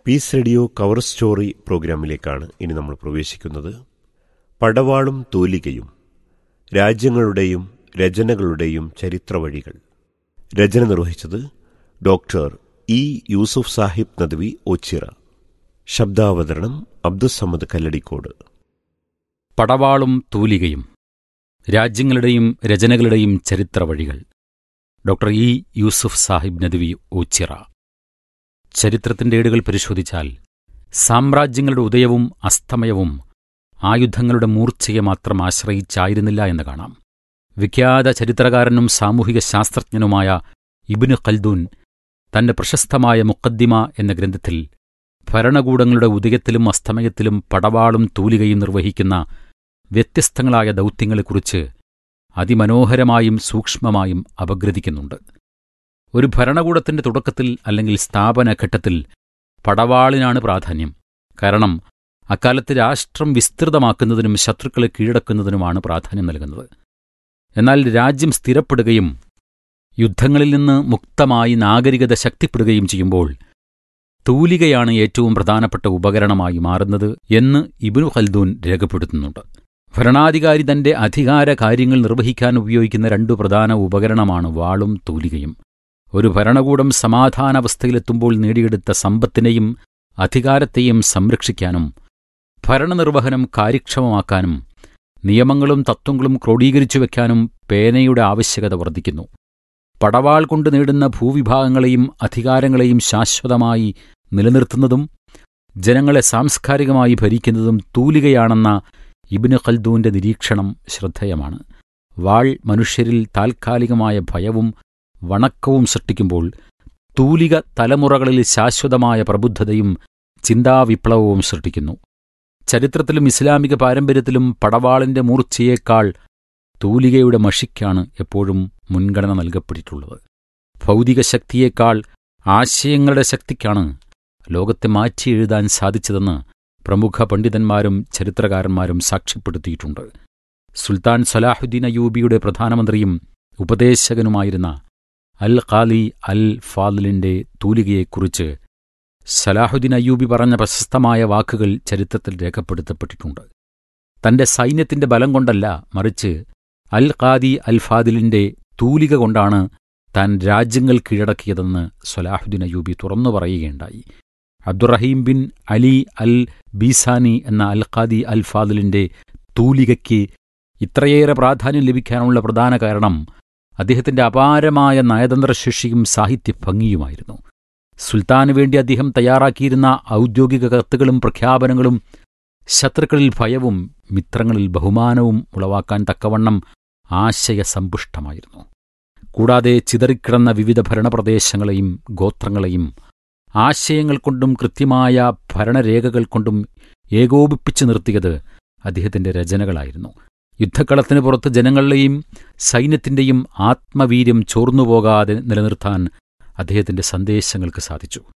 piece radio cover story പ്രോഗ്രാമിലേക്കാണ് ഇനി നമ്മൾ പ്രവേശിക്കുന്നത് പടവാളും തൂലികയും രാജ്യങ്ങളുടെയും രചനകളുടെയും ചരിത്രവഴികൾ രചന നിർവഹിച്ചത് ഡോക്ടർ ഇ യൂസുഫ് സാഹിബ് നദ്വി ഓച്ചിറ ശബ്ദാവതരണം അബ്ദുസമ്മദ് കല്ലടിക്കോട് പടവാളും തൂലികയും രാജ്യങ്ങളുടെയും രചനകളുടെയും ചരിത്രവഴികൾ ഡോക്ടർ ഇ യൂസുഫ് സാഹിബ് നദ്വി ഓച്ചിറ ചരിത്രത്തിന്റെ ഏടുകൾ പരിശോധിച്ചാൽ സാമ്രാജ്യങ്ങളുടെ ഉദയവും അസ്തമയവും ആയുധങ്ങളുടെ മൂർച്ചയെ മാത്രം ആശ്രയിച്ചായിരുന്നില്ല എന്ന് കാണാം വിഖ്യാത ചരിത്രകാരനും സാമൂഹിക ശാസ്ത്രജ്ഞനുമായ ഇബിനു ഖൽദൂൻ തന്റെ പ്രശസ്തമായ മുക്കദ്ദിമ എന്ന ഗ്രന്ഥത്തിൽ ഭരണകൂടങ്ങളുടെ ഉദയത്തിലും അസ്തമയത്തിലും പടവാളും തൂലികയും നിർവഹിക്കുന്ന വ്യത്യസ്തങ്ങളായ ദൗത്യങ്ങളെക്കുറിച്ച് അതിമനോഹരമായും സൂക്ഷ്മമായും അപഗ്രഥിക്കുന്നുണ്ട് ഒരു ഭരണകൂടത്തിന്റെ തുടക്കത്തിൽ അല്ലെങ്കിൽ സ്ഥാപനഘട്ടത്തിൽ പടവാളിനാണ് പ്രാധാന്യം കാരണം അക്കാലത്ത് രാഷ്ട്രം വിസ്തൃതമാക്കുന്നതിനും ശത്രുക്കളെ കീഴടക്കുന്നതിനുമാണ് പ്രാധാന്യം നൽകുന്നത് എന്നാൽ രാജ്യം സ്ഥിരപ്പെടുകയും യുദ്ധങ്ങളിൽ നിന്ന് മുക്തമായി നാഗരികത ശക്തിപ്പെടുകയും ചെയ്യുമ്പോൾ തൂലികയാണ് ഏറ്റവും പ്രധാനപ്പെട്ട ഉപകരണമായി മാറുന്നത് എന്ന് ഇബിനു ഖൽദൂൻ രേഖപ്പെടുത്തുന്നുണ്ട് ഭരണാധികാരി തന്റെ അധികാര കാര്യങ്ങൾ നിർവഹിക്കാൻ ഉപയോഗിക്കുന്ന രണ്ടു പ്രധാന ഉപകരണമാണ് വാളും തൂലികയും ഒരു ഭരണകൂടം സമാധാനാവസ്ഥയിലെത്തുമ്പോൾ നേടിയെടുത്ത സമ്പത്തിനെയും അധികാരത്തെയും സംരക്ഷിക്കാനും ഭരണനിർവഹണം കാര്യക്ഷമമാക്കാനും നിയമങ്ങളും തത്വങ്ങളും ക്രോഡീകരിച്ചു വയ്ക്കാനും പേനയുടെ ആവശ്യകത വർദ്ധിക്കുന്നു പടവാൾ കൊണ്ട് നേടുന്ന ഭൂവിഭാഗങ്ങളെയും അധികാരങ്ങളെയും ശാശ്വതമായി നിലനിർത്തുന്നതും ജനങ്ങളെ സാംസ്കാരികമായി ഭരിക്കുന്നതും തൂലികയാണെന്ന ഇബിന് ഖൽദൂന്റെ നിരീക്ഷണം ശ്രദ്ധേയമാണ് വാൾ മനുഷ്യരിൽ താൽക്കാലികമായ ഭയവും വണക്കവും സൃഷ്ടിക്കുമ്പോൾ തൂലിക തലമുറകളിൽ ശാശ്വതമായ പ്രബുദ്ധതയും ചിന്താവിപ്ലവവും സൃഷ്ടിക്കുന്നു ചരിത്രത്തിലും ഇസ്ലാമിക പാരമ്പര്യത്തിലും പടവാളിന്റെ മൂർച്ചയേക്കാൾ തൂലികയുടെ മഷിക്കാണ് എപ്പോഴും മുൻഗണന നൽകപ്പെട്ടിട്ടുള്ളത് ഭൗതിക ശക്തിയേക്കാൾ ആശയങ്ങളുടെ ശക്തിക്കാണ് ലോകത്തെ മാറ്റി എഴുതാൻ സാധിച്ചതെന്ന് പ്രമുഖ പണ്ഡിതന്മാരും ചരിത്രകാരന്മാരും സാക്ഷ്യപ്പെടുത്തിയിട്ടുണ്ട് സുൽത്താൻ സലാഹുദ്ദീൻ അയൂബിയുടെ പ്രധാനമന്ത്രിയും ഉപദേശകനുമായിരുന്ന അൽ ഖാലി അൽ ഫാദലിന്റെ തൂലികയെക്കുറിച്ച് സലാഹുദ്ദീൻ അയ്യൂബി പറഞ്ഞ പ്രശസ്തമായ വാക്കുകൾ ചരിത്രത്തിൽ രേഖപ്പെടുത്തപ്പെട്ടിട്ടുണ്ട് തന്റെ സൈന്യത്തിന്റെ ബലം കൊണ്ടല്ല മറിച്ച് അൽ ഖാദി അൽ ഫാദിലിന്റെ തൂലിക കൊണ്ടാണ് താൻ രാജ്യങ്ങൾ കീഴടക്കിയതെന്ന് സലാഹുദ്ദീൻ അയ്യൂബി തുറന്നു പറയുകയുണ്ടായി Abdurrahim bin Ali al Beesani എന്ന അൽ ഖാദി അൽ ഫാദിലിന്റെ തൂലികയ്ക്ക് ഇത്രയേറെ പ്രാധാന്യം ലഭിക്കാനുള്ള പ്രധാന കാരണം അദ്ദേഹത്തിന്റെ അപാരമായ നയതന്ത്രശേഷിയും സാഹിത്യഭംഗിയുമായിരുന്നു സുൽത്താനു വേണ്ടി അദ്ദേഹം തയ്യാറാക്കിയിരുന്ന ഔദ്യോഗിക കത്തുകളും പ്രഖ്യാപനങ്ങളും ശത്രുക്കളിൽ ഭയവും മിത്രങ്ങളിൽ ബഹുമാനവും ഉളവാക്കാൻ തക്കവണ്ണം ആശയസമ്പുഷ്ടമായിരുന്നു കൂടാതെ ചിതറിക്കിടന്ന വിവിധ ഭരണപ്രദേശങ്ങളെയും ഗോത്രങ്ങളെയും ആശയങ്ങൾ കൊണ്ടും കൃത്യമായ ഭരണരേഖകൾ കൊണ്ടും ഏകോപിപ്പിച്ചു നിർത്തിയത് അദ്ദേഹത്തിന്റെ രചനകളായിരുന്നു യുദ്ധക്കളത്തിന് പുറത്ത് ജനങ്ങളുടെയും സൈന്യത്തിന്റെയും ആത്മവീര്യം ചോർന്നുപോകാതെ നിലനിർത്താൻ അദ്ദേഹത്തിന്റെ സന്ദേശങ്ങൾക്ക് സാധിച്ചു